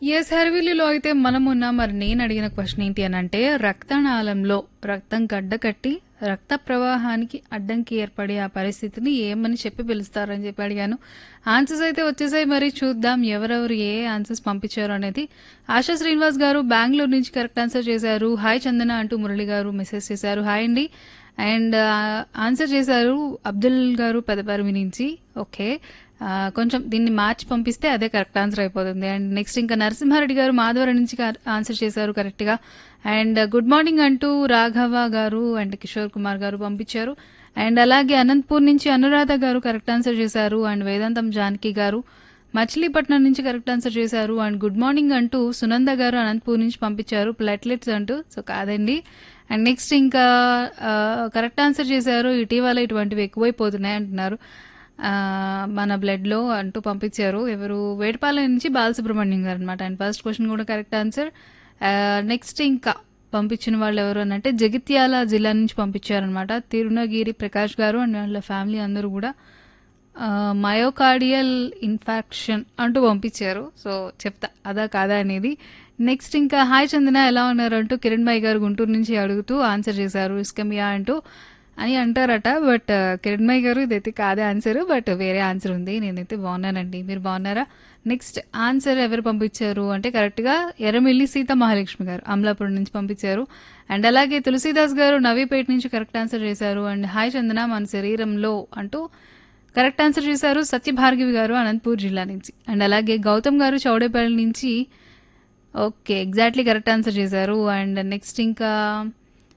yes హర్విల్లులో అయితే మనం ఉన్నాం మరి నేను అడిగిన క్వశ్చన్ ఏంటి అని అంటే రక్తనాళంలో రక్తం గడ్డ కట్టి రక్త ప్రవాహానికి అడ్డంకి ఏర్పడే ఆ పరిస్థితిని ఏమని చెప్పి పిలుస్తారని చెప్పి అడిగాను ఆన్సర్స్ అయితే వచ్చేసాయి మరి చూద్దాం ఎవరెవరు ఏ ఆన్సర్స్ పంపించారు అనేది ఆశా శ్రీనివాస్ గారు బెంగళూరు నుంచి కరెక్ట్ ఆన్సర్ చేశారు హాయ్ చందన అంటూ మురళి గారు మెసేజ్ చేశారు హాయ్ అండి అండ్ ఆన్సర్ చేశారు అబ్దుల్ గారు పెదపరిమి నుంచి ఓకే ఆ, కొంచెం దీన్ని మార్చి పంపిస్తే అదే కరెక్ట్ ఆన్సర్ అయిపోతుంది అండ్ నెక్స్ట్ ఇంకా నరసింహారెడ్డి గారు మాధవరం నుంచి కా- ఆన్సర్ చేశారు కరెక్ట్గా అండ్ గుడ్ మార్నింగ్ అంటూ రాఘవ గారు అండ్ కిషోర్ కుమార్ గారు పంపించారు అండ్ అలాగే అనంతపూర్ నుంచి అనురాధ గారు కరెక్ట్ ఆన్సర్ చేశారు అండ్ వేదాంతం జానకి గారు మచిలీపట్నం నుంచి కరెక్ట్ ఆన్సర్ చేశారు అండ్ గుడ్ మార్నింగ్ అంటూ సునంద గారు అనంతపూర్ నుంచి పంపించారు ప్లేట్లెట్స్ అంటూ సో కాదండి అండ్ నెక్స్ట్ ఇంకా ఆ, కరెక్ట్ ఆన్సర్ చేశారు ఇటీవల ఇటువంటివి ఎక్కువైపోతున్నాయి అంటున్నారు ఆ, మన బ్లడ్లో అంటూ పంపించారు ఎవరు వేటపాలెం నుంచి బాలసుబ్రహ్మణ్యం గారు అనమాట అండ్ ఫస్ట్ క్వశ్చన్ కూడా కరెక్ట్ ఆన్సర్ నెక్స్ట్ ఇంకా పంపించిన వాళ్ళు ఎవరు అని అంటే జగిత్యాల జిల్లా నుంచి పంపించారనమాట తిరునగిరి ప్రకాష్ గారు అండ్ వాళ్ళ ఫ్యామిలీ అందరూ కూడా మయోకార్డియల్ ఇన్ఫాక్షన్ అంటూ పంపించారు సో చెప్తా అదా కాదా అనేది నెక్స్ట్ ఇంకా హాయ్ చందన ఎలా ఉన్నారు అంటూ కిరణ్ భాయ్ గారు గుంటూరు నుంచి అడుగుతూ ఆన్సర్ చేశారు ఇస్కమియా అంటూ అని అంటారట బట్ కిరణ్ భాయ్ గారు ఇదైతే కాదే ఆన్సర్ బట్ వేరే ఆన్సర్ ఉంది నేనైతే బాగున్నానండి మీరు బాగున్నారా నెక్స్ట్ ఆన్సర్ ఎవరు పంపించారు అంటే కరెక్ట్గా ఎర్రమిల్లి సీత మహాలక్ష్మి గారు అమలాపురం నుంచి పంపించారు అండ్ అలాగే తులసీదాస్ గారు నవీపేట నుంచి కరెక్ట్ ఆన్సర్ చేశారు అండ్ హాయ్ చందన మన శరీరంలో అంటూ కరెక్ట్ ఆన్సర్ చేశారు సత్యభార్గవి గారు అనంతపూర్ జిల్లా నుంచి అండ్ అలాగే గౌతమ్ గారు చౌడేపల్లి నుంచి ఓకే ఎగ్జాక్ట్లీ కరెక్ట్ ఆన్సర్ చేశారు అండ్ నెక్స్ట్ ఇంకా